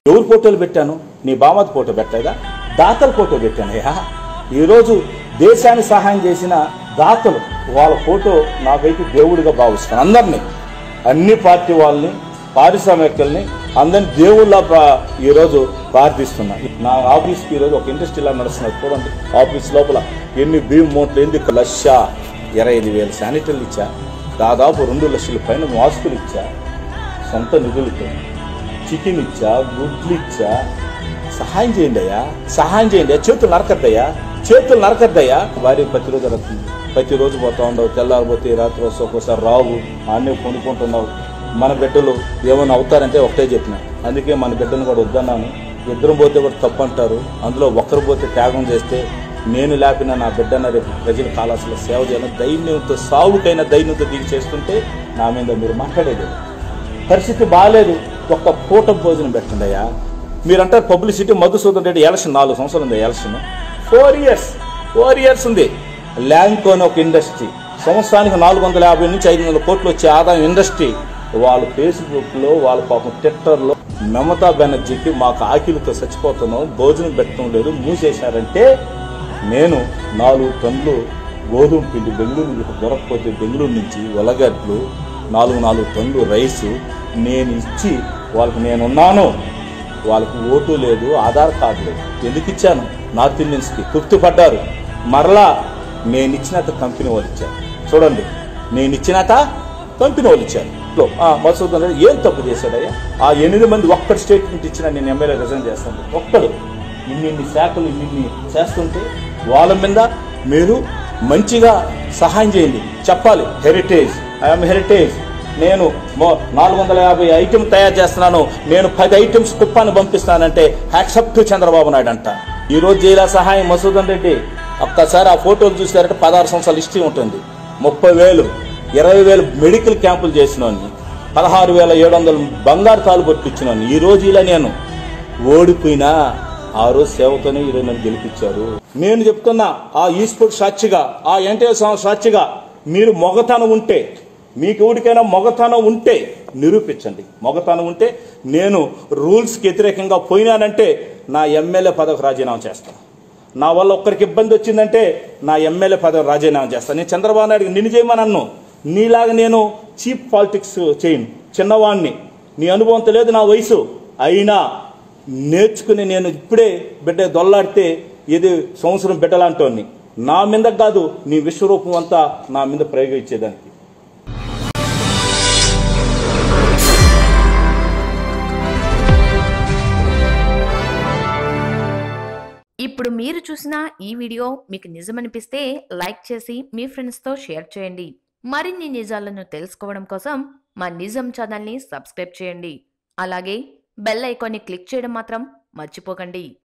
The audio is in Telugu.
ఎవరు ఫోటోలు పెట్టాను నీ బామతి ఫోటో పెట్టలేదా దాతల ఫోటో పెట్టానయ్యా ఈరోజు దేశాన్ని సహాయం చేసిన దాతలు వాళ్ళ ఫోటో నాకైతే దేవుడిగా భావిస్తాను అందరినీ అన్ని పార్టీ వాళ్ళని పారిశ్రామికల్ని అందరిని దేవుళ్ళ ప్ర- ఈరోజు ప్రార్థిస్తున్నా నా ఆఫీస్కి ఈరోజు ఒక ఇండస్ట్రీ ఇలా నడుస్తున్నది చూడండి ఆఫీస్ లోపల ఎన్ని భీమ్ మూటలు ఎందుకు లక్ష ఇరవై ఐదు వేల శానిటర్లు ఇచ్చా దాదాపు రెండు లక్షల పైన మాస్కులు ఇచ్చా సొంత నిధులతో చికెన్ ఇచ్చా గుడ్లు ఇచ్చా సహాయం చేయండి అయ్యా సహాయం చేయండి అయ్యా. చేతులు నరకద్దయ్యా చేతులు నరకద్దయ్యా భార్య ప్రతిరోజు జరుగుతుంది ప్రతిరోజు పోతా ఉండవు తెల్లారిపోతే రాత్రి వస్తే ఒక్కోసారి రావు అన్నీ కొనుక్కుంటున్నావు మన బిడ్డలు ఏమైనా అవుతారంటే ఒకటే చెప్పిన అందుకే మన బిడ్డను కూడా వద్దన్నాను ఇద్దరు పోతే కూడా తప్పు అంటారు అందులో ఒక్కరు పోతే త్యాగం చేస్తే నేను లేపిన నా బిడ్డన రేపు ప్రజల కాలాసులో సేవ చేయాలని దైన్యంతో సావుకైనా దైన్యంతో దిగి చేస్తుంటే నా మీద మీరు మాట్లాడేది పరిస్థితి బాగాలేదు ఒక్క పూట భోజనం పెట్టండి అయ్యా మీరంటారు పబ్లిసిటీ మధుసూదన్ రెడ్డి ఎలక్షన్ నాలుగు సంవత్సరాలు ఉంది election four years four years ఉంది ల్యాంకో అని ఒక ఇండస్ట్రీ సంవత్సరానికి నాలుగు వందల యాభై నుంచి ఐదు వందల కోట్లు వచ్చే ఆదాయం ఇండస్ట్రీ వాళ్ళు ఫేస్బుక్ లో వాళ్ళ పాపం ట్విట్టర్ లో మమతా బెనర్జీకి మాకు ఆకిలితో చచ్చిపోతున్నాం భోజనం పెట్టడం లేదు మూసేశారంటే నేను నాలుగు టన్నులు గోధుమ పిండి బెంగళూరు నుంచి దొరకకపోతే బెంగళూరు నుంచి ఉలగడ్లు నాలుగు నాలుగు టన్నులు రైసు నేను ఇచ్చి వాళ్ళకి నేనున్నాను వాళ్ళకి ఓటు లేదు ఆధార్ కార్డు లేదు ఎందుకు ఇచ్చాను నార్త్ ఇండియన్స్కి తృప్తి పడ్డారు మరలా నేను ఇచ్చినట్టు కంపెనీ వాళ్ళు ఇచ్చారు చూడండి నేను ఇచ్చినట్ట కంపెనీ వాళ్ళు ఇచ్చారు లో, ఆ, మధుసూదన్ రెడ్డి ఏం తప్పు చేశాడయ్యా ఆ ఎనిమిది మంది ఒక్కటి స్టేట్మెంట్ ఇచ్చినా నేను ఎమ్మెల్యే రిజైన్ చేస్తాను ఒక్కడు ఇన్నిన్ని శాఖలు ఇన్నిన్ని చేస్తుంటే వాళ్ళ మీద మీరు మంచిగా సహాయం చేయండి చెప్పాలి హెరిటేజ్ ఐఎమ్ హెరిటేజ్ నేను మో నాలుగు వందల యాభై ఐటమ్ తయారు చేస్తున్నాను నేను పది ఐటమ్స్ కుప్పాన్ని పంపిస్తానంటే హ్యాక్సెప్ట్ చంద్రబాబు నాయుడు అంట ఈ రోజు జైలా సహాయం మసూదన్ రెడ్డి ఒక్కసారి ఆ ఫోటోలు చూసారంటే పదహారు సంవత్సరాల హిస్టరీ ఉంటుంది ముప్పై వేలు ఇరవై వేలు మెడికల్ క్యాంపులు చేసినోని పదహారు వేల ఏడు వందలు బంగారు తాలుబొట్లు ఇచ్చినోని ఈ రోజు ఇలా నేను ఓడిపోయినా ఆ రోజు సేవతోనే ఈరోజు నన్ను గెలిపించారు నేను చెప్తున్నా ఆ ఈస్పోర్ట్ సాక్షిగా ఆ ఎన్టీఆర్ సాక్షిగా మీరు మొగతనం ఉంటే మీకు ఎవరికైనా మొగతనం ఉంటే నిరూపించండి మొగతనం ఉంటే నేను రూల్స్కి వ్యతిరేకంగా పోయినానంటే నా ఎమ్మెల్యే పదవికి రాజీనామా చేస్తాను నా వల్ల ఒక్కరికి ఇబ్బంది వచ్చిందంటే నా ఎమ్మెల్యే పదవి రాజీనామా చేస్తాను నేను చంద్రబాబు నాయుడు నిన్ను చేయమని అన్ను నీలాగా నేను చీప్ పాలిటిక్స్ చేయను చిన్నవాడిని నీ అనుభవంతో లేదు నా వయసు అయినా నేర్చుకుని నేను ఇప్పుడే బిడ్డ దొల్లాడితే ఇది సంవత్సరం బిడ్డలాంటోని నా మీద కాదు నీ విశ్వరూపం అంతా నా మీద ప్రయోగించేదానికి ఇప్పుడు మీరు చూసిన ఈ వీడియో మీకు నిజమనిపిస్తే లైక్ చేసి మీ ఫ్రెండ్స్తో షేర్ చేయండి మరిన్ని నిజాలను తెలుసుకోవడం కోసం మా నిజం ఛానల్ని సబ్స్క్రైబ్ చేయండి అలాగే బెల్ ఐకాన్ని క్లిక్ చేయడం మాత్రం మర్చిపోకండి